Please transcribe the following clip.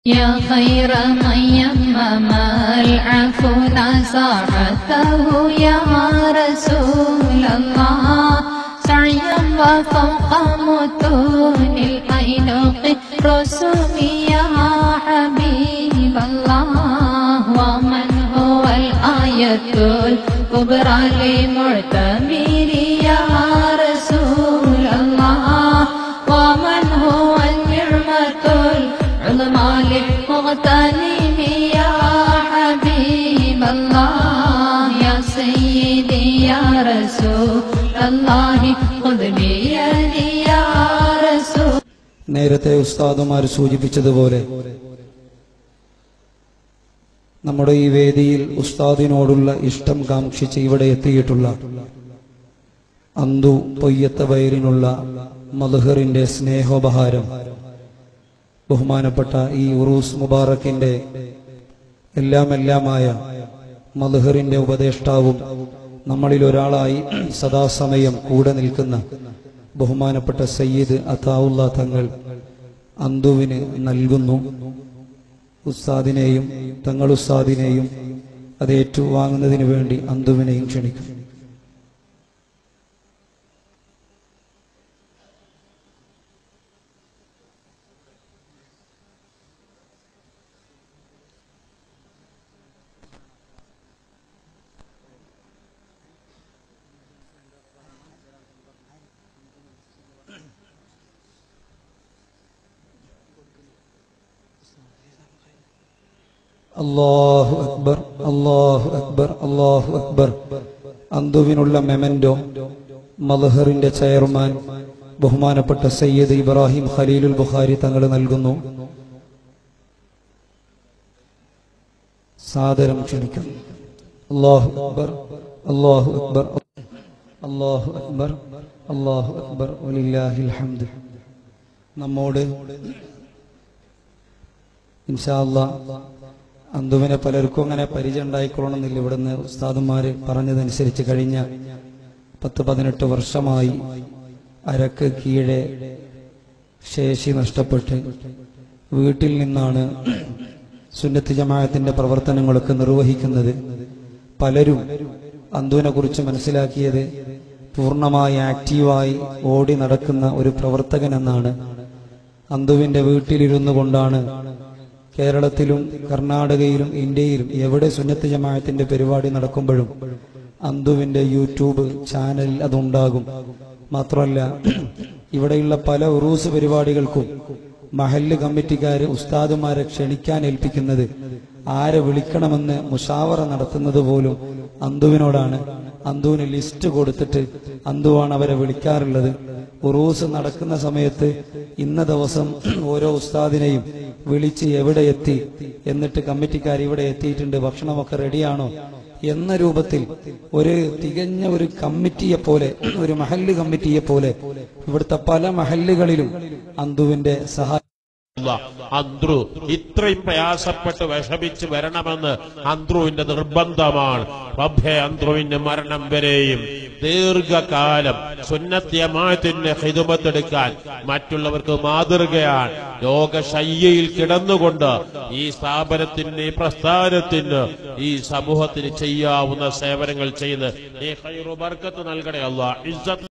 يا خير من يمم العفو نصاحته يا رسول الله سعيا وفوق متون الأينق رسوم يا حبيب الله ومن هو الآية الكبرى لمعتبر يا رسول الله ومن هو النعمة العظمى للمغتنم يا حبيب الله يا سيدي يا رسول الله خذ بيدي يا رسول നേരത്തെ ഉസ്താദുമാർ സൂചിപ്പിച്ചതുപോലെ നമ്മുടെ ഈ വേദിയിൽ ഉസ്താദിനോടുള്ള ഇഷ്ടം കാംക്ഷിച്ച് ഇവിടെ എത്തിയിട്ടുള്ള അന്തു പൊയ്യത്ത വയറിനുള്ള മധുഹറിന്റെ സ്നേഹോപഹാരം ബഹുമാനപ്പെട്ട ഈ ഉറൂസ് മുബാറക്കിന്റെ എല്ലാം എല്ലാമായ മധുഹറിന്റെ ഉപദേഷ്ടാവും നമ്മളിൽ ഒരാളായി സദാസമയം കൂടെ നിൽക്കുന്ന ബഹുമാനപ്പെട്ട സയ്യിദ് അതാവുള്ള തങ്ങൾ അന്തുവിന് നൽകുന്നു ഉസ്താദിനെയും തങ്ങൾ ഉസ്താദിനെയും അത് ഏറ്റുവാങ്ങുന്നതിന് വേണ്ടി അന്തുവിനെയും ക്ഷണിക്കും അള്ളാഹു അക്ബർ അള്ളാഹു അക്ബർ അള്ളാഹു അക്ബർ അന്തുവിനുള്ള മെമൻഡോ മലഹറിന്റെ ചെയർമാൻ ബഹുമാനപ്പെട്ട സയ്യിദ് ഇബ്രാഹിം ഖലീലുൽ ബുഖാരി തങ്ങൾ നൽകുന്നു സാദരം ക്ഷണിക്കുന്നു അള്ളാഹു അക്ബർ അള്ളാഹു അക്ബർ അള്ളാഹു അക്ബർ അള്ളാഹു അക്ബർ വലില്ലാഹിൽ ഹംദ് നമ്മോട് ഇൻഷാ അല്ലാ അന്തുവിനെ പലർക്കും അങ്ങനെ പരിചയം ഉണ്ടായിക്കൊള്ളണമെന്നില്ല ഇവിടുന്ന് ഉസ്താദുമാര് പറഞ്ഞതനുസരിച്ച് കഴിഞ്ഞ പത്ത് പതിനെട്ട് വർഷമായി അരക്ക് കീഴെ ശേഷി നഷ്ടപ്പെട്ട് വീട്ടിൽ നിന്നാണ് സുന്നത്ത് ജമാഅത്തിന്റെ പ്രവർത്തനങ്ങളൊക്കെ നിർവഹിക്കുന്നത് പലരും അന്തുവിനെ കുറിച്ച് മനസ്സിലാക്കിയത് പൂർണ്ണമായി ആക്റ്റീവായി ഓടി നടക്കുന്ന ഒരു പ്രവർത്തകൻ എന്നാണ് അന്തുവിന്റെ വീട്ടിലിരുന്നു കൊണ്ടാണ് കേരളത്തിലും കർണാടകയിലും ഇന്ത്യയിലും എവിടെ സുന്നത്ത് ജമാഅത്തിന്റെ പരിപാടി നടക്കുമ്പോഴും അന്തുവിന്റെ യൂട്യൂബ് ചാനലിൽ അതുണ്ടാകും മാത്രമല്ല ഇവിടെയുള്ള പല ഉറൂസ് പരിപാടികൾക്കും മഹല്ല് കമ്മിറ്റിക്കാര് ഉസ്താദുമാരെ ക്ഷണിക്കാൻ ഏൽപ്പിക്കുന്നത് ആരെ വിളിക്കണമെന്ന് മുഷാവറ നടത്തുന്നത് പോലും അന്തുവിനോടാണ് അന്തുവിന് ലിസ്റ്റ് കൊടുത്തിട്ട് അന്തുവാണ് അവരെ വിളിക്കാറുള്ളത് ഉറൂസ് നടക്കുന്ന സമയത്ത് ഇന്ന ദിവസം ഓരോ ഉസ്താദിനെയും വിളിച്ച് എവിടെ എത്തി എന്നിട്ട് കമ്മിറ്റിക്കാർ ഇവിടെ എത്തിയിട്ടുണ്ട് ഭക്ഷണമൊക്കെ റെഡിയാണോ എന്ന രൂപത്തിൽ ഒരു തികഞ്ഞ ഒരു കമ്മിറ്റിയെ പോലെ ഒരു മഹല്ല് കമ്മിറ്റിയെ പോലെ ഇവിടുത്തെ പല മഹല്ലുകളിലും അന്തുവിന്റെ സഹായം അന്ത്രു ഇത്രയും പ്രയാസപ്പെട്ട് വിഷമിച്ച് വരണമെന്ന് അന്ത്രുവിന്റെ നിർബന്ധമാണ് റബ്ബെ അന്ത്രുവിന്റെ മരണം വരെയും ദീർഘകാലം സുന്നത്യമാത്തിന്റെ ഹിതുമത്തെടുക്കാൻ മറ്റുള്ളവർക്ക് മാതൃകയാണ് രോഗശയ്യയിൽ കിടന്നുകൊണ്ട് ഈ സ്ഥാപനത്തിന് ഈ പ്രസ്ഥാനത്തിന് ഈ സമൂഹത്തിന് ചെയ്യാവുന്ന സേവനങ്ങൾ ചെയ്ത് നീ ഹൈറു ബർക്കത്ത് നൽകണേ അല്ലാ ഇസ്സത്ത്